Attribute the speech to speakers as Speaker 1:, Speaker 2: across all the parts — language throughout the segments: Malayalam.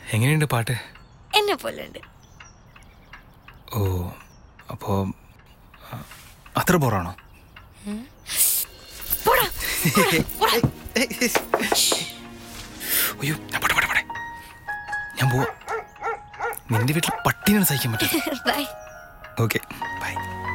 Speaker 1: എങ്ങനെയുണ്ട് പാട്ട്
Speaker 2: എന്നെ പോലെ ഉണ്ട്
Speaker 1: ഓ അപ്പോൾ അത്ര ബോറാണോ
Speaker 2: പോടാ
Speaker 1: അയ്യോ ഞാൻ പോട്ടെ പോട്ടെ പോട്ടെ ഞാൻ പോവാ നിന്റെ വീട്ടിൽ പട്ടിനാണ് സഹിക്കാൻ പറ്റും
Speaker 2: bye
Speaker 1: okay bye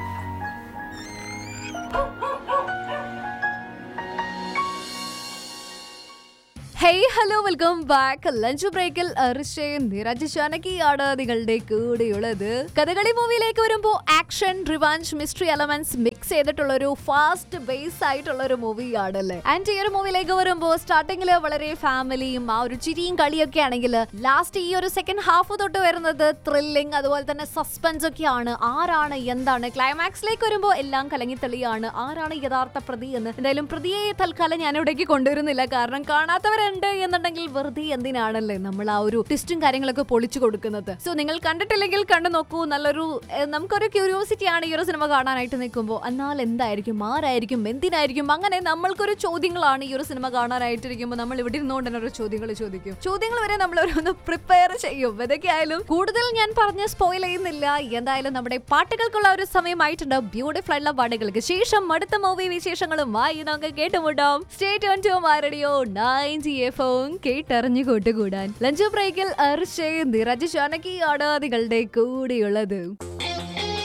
Speaker 3: hey hello welcome back lunch ബ്രേക്കിൽ അർഷയും നിരജ് ജാനകിയാണ് നിങ്ങളുടെ കൂടെയുള്ളത് കഥകളി മൂവിയിലേക്ക് വരുമ്പോൾ action revenge mystery elements mix ചെയ്തിട്ടുള്ള ഒരു ഫാസ്റ്റ് ബേസ് ആയിട്ടുള്ള ഒരു മൂവിയാണല്ലേ ആൻഡ് ഈ ഒരു മൂവിയിലേക്ക് വരുമ്പോൾ സ്റ്റാർട്ടിങ്ങിൽ വളരെ ഫാമിലിയും ആ ഒരു ചിരിയും കളിയൊക്കെ ആണെങ്കിൽ ലാസ്റ്റ് ഈ ഒരു സെക്കൻഡ് ഹാഫ് തൊട്ട് വരുന്നത് ത്രില്ലിംഗ് അതുപോലെ തന്നെ സസ്പെൻസ് ഒക്കെയാണ് ആരാണ് എന്താണ് ക്ലൈമാക്സിലേക്ക് വരുമ്പോൾ എല്ലാം കലങ്ങി തെളിയാണ് ആരാണ് യഥാർത്ഥ പ്രതി എന്ന് എന്തായാലും പ്രതിയെ തൽക്കാലം ഞാൻ ഇവിടേക്ക് കൊണ്ടുവരുന്നില്ല കാരണം കാണാത്തവരുണ്ട് എന്നുണ്ടെങ്കിൽ വെറുതെ എന്തിനാണല്ലേ നമ്മൾ ആ ഒരു ടെസ്റ്റും കാര്യങ്ങളൊക്കെ പൊളിച്ചു കൊടുക്കുന്നത് സോ നിങ്ങൾ കണ്ടിട്ടില്ലെങ്കിൽ കണ്ടു നോക്കൂ നല്ലൊരു ഏഹ്, നമുക്കൊരു ക്യൂരിയോസിറ്റി ആണ് ഈ ഒരു സിനിമ കാണാനായിട്ട് നിൽക്കുമ്പോൾ എന്നാൽ എന്തായിരിക്കും ആരായിരിക്കും എന്തിനായിരിക്കും അങ്ങനെ നമ്മൾക്കൊരു ചോദ്യങ്ങളാണ് ഈ ഒരു സിനിമ കാണാനായിട്ടിരിക്കുമ്പോൾ നമ്മൾ ഇവിടെ ഇരുന്നുകൊണ്ട് തന്നെ ഒരു ചോദ്യങ്ങൾ ചോദിക്കും ചോദ്യങ്ങൾ വരെ നമ്മൾ ഓരോന്ന് പ്രിപ്പയർ ചെയ്യും ഇതൊക്കെയായാലും കൂടുതൽ ഞാൻ പറഞ്ഞ് സ്പോയിൽ ചെയ്യുന്നില്ല എന്തായാലും നമ്മുടെ പാട്ടുകൾക്കുള്ള ഒരു സമയമായിട്ടുണ്ട് ബ്യൂട്ടിഫുൾ ആയിട്ടുള്ള പാട്ടുകൾക്ക് ശേഷം അടുത്ത മൂവി വിശേഷങ്ങളുമായി നമുക്ക് കേട്ടുമുട്ടാം സ്റ്റേറ്റ് ഓൺ ടു മാരഡിയോ നയൻ ജി എഫും കേട്ടറിഞ്ഞു കൂട്ടുകൂടാൻ ലഞ്ച് ബ്രേക്കിൽ അർഷേ നിറജ് ജാനകിയാണ് നിങ്ങളുടെ കൂടെയുള്ളത്